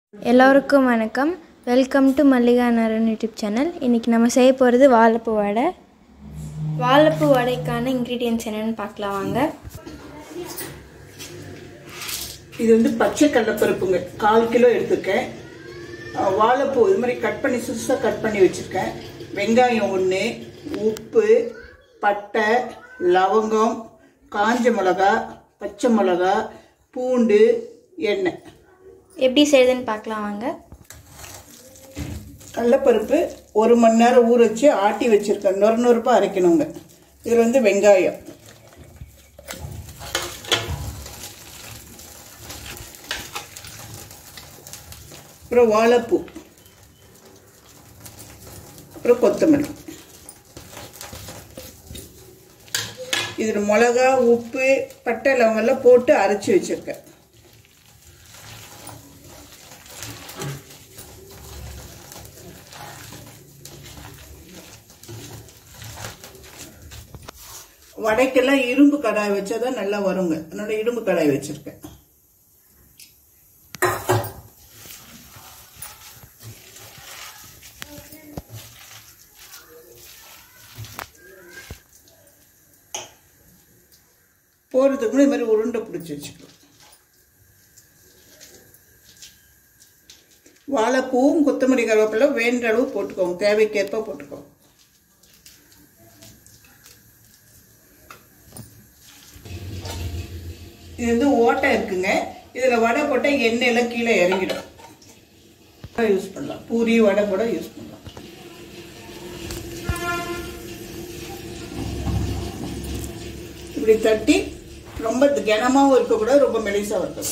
எல்லோருக்கும் வணக்கம் welcome to Mallika Naran YouTube channel இன்றைக்கி நம்ம செய்ய போகிறது வாழைப்பூ வடை வாழைப்பூ வடைக்கான இன்க்ரீடியன்ஸ் என்னென்னு பார்க்கலாம் வாங்க இது வந்து பச்சை கடலைப்பருப்புங்க கால் கிலோ எடுத்துருக்கேன் அஹ் வாழைப்பூ இது மாதிரி கட் பண்ணி சுருசாக கட் பண்ணி வச்சுருக்கேன் வெங்காயம் ஒன்று உப்பு பட்டை லவங்கம் காஞ்ச மிளகா பச்சை மிளகா பூண்டு எண்ணெய் எப்படி செய்யுதுன்னு பார்க்கலாம் வாங்க கடலைப்பருப்பு ஒரு மணி நேரம் ஊற வச்சு ஆட்டி வச்சுருக்கேன் நொறு நொறுப்பாக அரைக்கணுங்க இதில் வந்து வெங்காயம் அப்புறம் வாழைப்பூ அப்புறம் கொத்தமல்லி இதில் மிளகா உப்பு பட்டை லவங்கெல்லாம் போட்டு அரைச்சி வச்சுருக்கேன் வடைக்கெல்லாம் இரும்பு கடாய் வச்சாதான் நல்லா வருங்க அதனால இரும்பு கடாய் வச்சிருக்கேன் போறதுக்கு முன்னாடி இது மாதிரி உருண்டை பிடிச்சி வச்சுக்கலாம் வாழைப்பூவும் கொத்தமல்லி கருவேப்பிலை வேண்ட அளவு போட்டுக்கோங்க தேவைக்கேற்ப போட்டுக்கோங்க இது வந்து ஓட்டை இருக்குங்க இதில் வடை போட்டால் எண்ணெயெல்லாம் கீழே இறங்கிடும் யூஸ் பண்ணலாம் பூரி வடை கூட யூஸ் பண்ணலாம் இப்படி தட்டி ரொம்ப கனமாகவும் இருக்கக்கூடாது ரொம்ப மெலிசாகவும் இருக்கக்கூடாது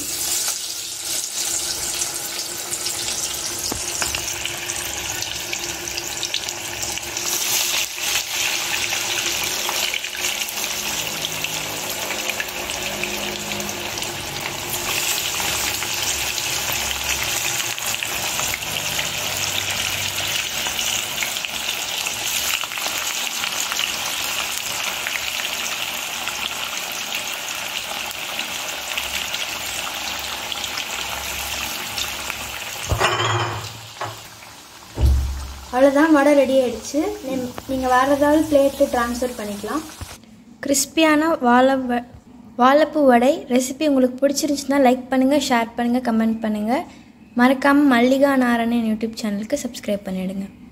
அவ்வளோதான் வடை ரெடி ஆயிடுச்சு நீங்கள் வேறு ஏதாவது பிளேட்டில் ட்ரான்ஸ்ஃபர் பண்ணிக்கலாம் கிறிஸ்பியான வாழை வ வாழைப்பூ வடை ரெசிபி உங்களுக்கு பிடிச்சிருந்துச்சுன்னா லைக் பண்ணுங்கள் ஷேர் பண்ணுங்கள் கமெண்ட் பண்ணுங்கள் மறக்காமல் மல்லிகா நாராயணன் யூடியூப் சேனலுக்கு சப்ஸ்கிரைப் பண்ணிவிடுங்க